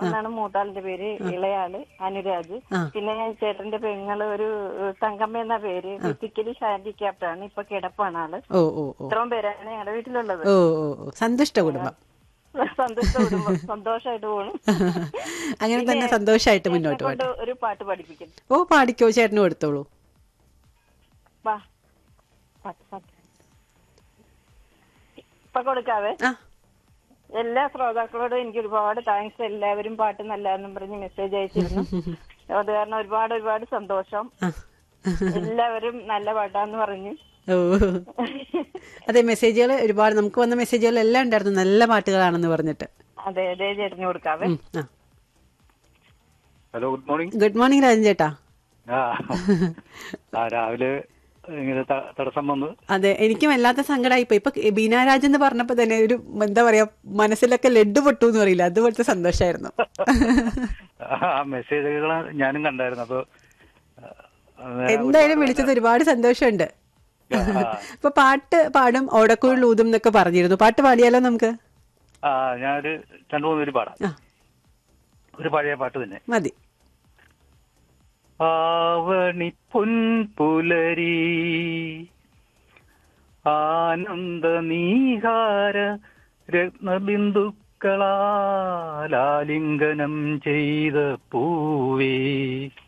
എന്നാണ് മൂത്താളിന്റെ പേര് ഇളയാള് അനുരാജ് ആ. പിന്നെ ചേട്ടന്റെ പെങ്ങള് ഒരു ഏഹ്, തങ്കമ്മ എന്ന പേര് ഫിസിക്കലി ഹാൻഡിക്യാപ്ഡ് ആണ് ഇപ്പൊ കിടപ്പാണ് ആള് ഓ ഓ ഓ ഇത്രയും പേരാണ് ഞങ്ങളുടെ വീട്ടിലുള്ളത് ഓ ഓ ഓ സന്തുഷ്ട കുടുംബം സന്തോഷ കുടുംബം സന്തോഷമായിട്ട് പോകണം അങ്ങനെ തന്നെ സന്തോഷമായിട്ട് മുന്നോട്ട് കൊണ്ട് പോട്ടെ ഒരു പാട്ട് പഠിപ്പിക്കും ഓ പാടിക്കോ ചേട്ടന് കൊടുത്തോളൂ വാ പാട്ട് പാട്ട് ഇപ്പൊ കൊടുക്കാവേ ആ എല്ലാ ശ്രോതാക്കളോടും എനിക്ക് ഒരുപാട് താങ്ക്സ് എല്ലാവരും പാട്ട് നല്ലതെന്നും പറഞ്ഞ് മെസ്സേജ് അയച്ചിരുന്നു അത് കാരണം ഒരുപാട് ഒരുപാട് സന്തോഷം ആ എല്ലാവരും നല്ല പാട്ടാന്ന് പറഞ്ഞു ഓ അതെ മെസ്സേജുകൾ ഒരുപാട് നമുക്ക് വന്ന മെസ്സേജുകൾ എല്ലാം ഉണ്ടായിരുന്നു നല്ല പാട്ടുകളാണെന്ന് പറഞ്ഞിട്ട് അതെ അതെ ചേട്ടന് കൊടുക്കാവേ ഉം, ആ hello good morning good morning Rajan ചേട്ടാ ആ ആ രാവിലെ ഇങ്ങനെ ത- തടസ്സം വന്ന് അതെ എനിക്കും വല്ലാത്ത സങ്കടമായിപ്പോയി ഇപ്പൊ ബീനാരാജ് എന്ന് പറഞ്ഞപ്പോ തന്നെ ഒരു എന്താ പറയാ മനസ്സിലൊക്കെ ലഡ്ഡു പൊട്ടു എന്ന് പറയില്ല അതുപോലത്തെ സന്തോഷമായിരുന്നു ആ മെസ്സേജുകൾ ഞാനും കണ്ടായിരുന്നു അപ്പൊ ആ, നേരെ എന്തായാലും വിളിച്ചത് ഒരുപാട് സന്തോഷമുണ്ട് ആ, ഇപ്പൊ പാട്ട് പാടും ഓടക്കുഴൽ ഊതും എന്നൊക്കെ പറഞ്ഞിരുന്നു പാട്ട് പാടിയാലോ നമുക്ക് ആ ഞാനൊരു രണ്ടു മൂന്ന് പേര് പാടാം ആ ഒരു പഴയ പാട്ട് തന്നെ മതി ആവണി പുൻപുലരി ആനന്ദ നീഹാര രത്നബിന്ദുക്കളാലാലിംഗനം ചെയ്ത പൂവേ